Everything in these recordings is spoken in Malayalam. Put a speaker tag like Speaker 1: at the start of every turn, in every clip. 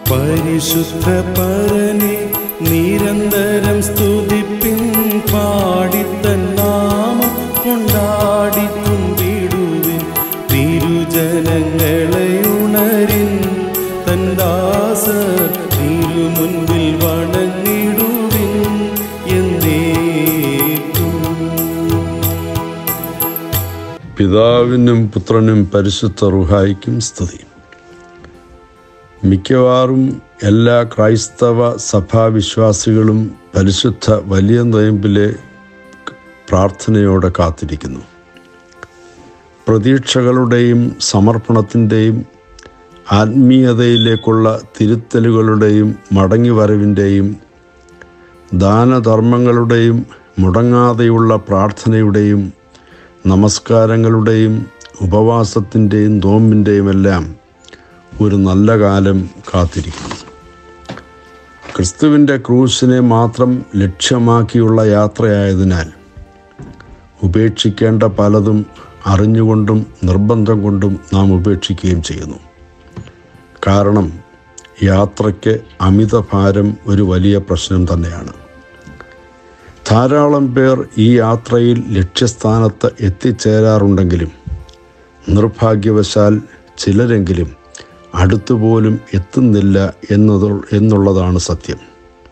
Speaker 1: പരിശുദ്ധ പരനെ നിരന്തരം സ്തുതിപ്പിൻ പാടിത്തൻ നാമം കൊണ്ടാടി തുമ്പിടുവിൻ തിരുജനങ്ങളെ ഉണരിൻ തൻ ദാസർ തിരുമുൻപിൽ വണങ്ങിടുവിൻ എന്നേക്കും
Speaker 2: പിതാവിനും പുത്രനും പരിശുദ്ധ റുഹായിക്കും സ്തുതി മിക്കവാറും എല്ലാ ക്രൈസ്തവ സഭാവിശ്വാസികളും പരിശുദ്ധ വലിയ നോയമ്പിലെ പ്രാർത്ഥനയോടെ കാത്തിരിക്കുന്നു പ്രതീക്ഷകളുടെയും സമർപ്പണത്തിൻ്റെയും ആത്മീയതയിലേക്കുള്ള തിരുത്തലുകളുടെയും മടങ്ങിവരവിൻ്റെയും ദാനധർമ്മങ്ങളുടെയും മുടങ്ങാതെയുള്ള പ്രാർത്ഥനയുടെയും നമസ്കാരങ്ങളുടെയും ഉപവാസത്തിൻ്റെയും നോമ്പിൻ്റെയും എല്ലാം ഒരു നല്ല കാലം കാത്തിരിക്കുന്നു ക്രിസ്തുവിൻ്റെ ക്രൂശിനെ മാത്രം ലക്ഷ്യമാക്കിയുള്ള യാത്രയായതിനാൽ ഉപേക്ഷിക്കേണ്ട പലതും അറിഞ്ഞുകൊണ്ടും നിർബന്ധം കൊണ്ടും നാം ഉപേക്ഷിക്കുകയും ചെയ്യുന്നു കാരണം യാത്രയ്ക്ക് അമിതഭാരം ഒരു വലിയ പ്രശ്നം തന്നെയാണ് ധാരാളം പേർ ഈ യാത്രയിൽ ലക്ഷ്യസ്ഥാനത്ത് എത്തിച്ചേരാറുണ്ടെങ്കിലും നിർഭാഗ്യവശാൽ ചിലരെങ്കിലും അടുത്തുപോലും എത്തുന്നില്ല എന്നത് എന്നുള്ളതാണ് സത്യം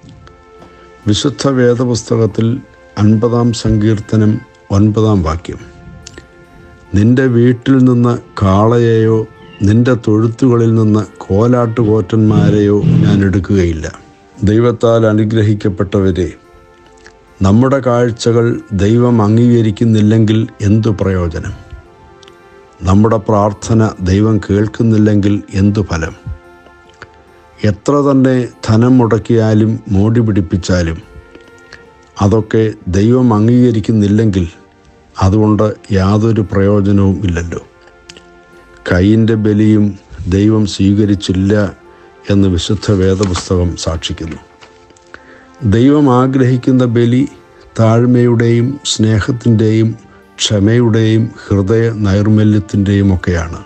Speaker 2: വിശുദ്ധ വേദപുസ്തകത്തിൽ അൻപതാം സങ്കീർത്തനം ഒൻപതാം വാക്യം നിന്റെ വീട്ടിൽ നിന്ന് കാളയെയോ നിന്റെ തൊഴുത്തുകളിൽ നിന്ന് കോലാട്ടുകോറ്റന്മാരെയോ ഞാൻ എടുക്കുകയില്ല ദൈവത്താൽ അനുഗ്രഹിക്കപ്പെട്ടവരെ നമ്മുടെ കാഴ്ചകൾ ദൈവം അംഗീകരിക്കുന്നില്ലെങ്കിൽ എന്തു പ്രയോജനം നമ്മുടെ പ്രാർത്ഥന ദൈവം കേൾക്കുന്നില്ലെങ്കിൽ എന്തു ഫലം എത്ര തന്നെ ധനം മുടക്കിയാലും മോടി പിടിപ്പിച്ചാലും അതൊക്കെ ദൈവം അംഗീകരിക്കുന്നില്ലെങ്കിൽ അതുകൊണ്ട് യാതൊരു പ്രയോജനവും ഇല്ലല്ലോ കൈയിൻ്റെ ബലിയും ദൈവം സ്വീകരിച്ചില്ല എന്ന് വിശുദ്ധ വേദപുസ്തകം സാക്ഷിക്കുന്നു ദൈവം ആഗ്രഹിക്കുന്ന ബലി താഴ്മയുടെയും സ്നേഹത്തിൻ്റെയും ക്ഷമയുടെയും ഹൃദയ നൈർമല്യത്തിൻ്റെയും ഒക്കെയാണ്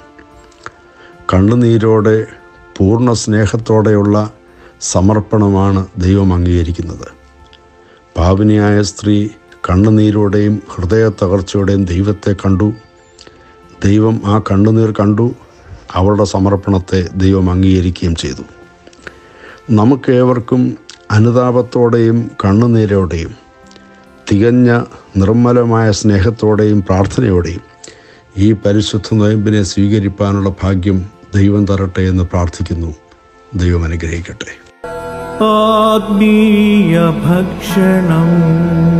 Speaker 2: കണ്ണുനീരോടെ പൂർണ്ണ സ്നേഹത്തോടെയുള്ള സമർപ്പണമാണ് ദൈവം അംഗീകരിക്കുന്നത് പാവനിയായ സ്ത്രീ കണ്ണുനീരോടെയും ഹൃദയ തകർച്ചയോടെയും ദൈവത്തെ കണ്ടു ദൈവം ആ കണ്ണുനീർ കണ്ടു അവളുടെ സമർപ്പണത്തെ ദൈവം അംഗീകരിക്കുകയും ചെയ്തു നമുക്കേവർക്കും അനുതാപത്തോടെയും കണ്ണുനീരോടെയും തികഞ്ഞ നിർമ്മലമായ സ്നേഹത്തോടെയും പ്രാർത്ഥനയോടെയും ഈ പരിശുദ്ധ നോയമ്പിനെ സ്വീകരിപ്പാനുള്ള ഭാഗ്യം ദൈവം തരട്ടെ എന്ന് പ്രാർത്ഥിക്കുന്നു ദൈവം അനുഗ്രഹിക്കട്ടെ
Speaker 1: ആത്മീയ ഭക്ഷണം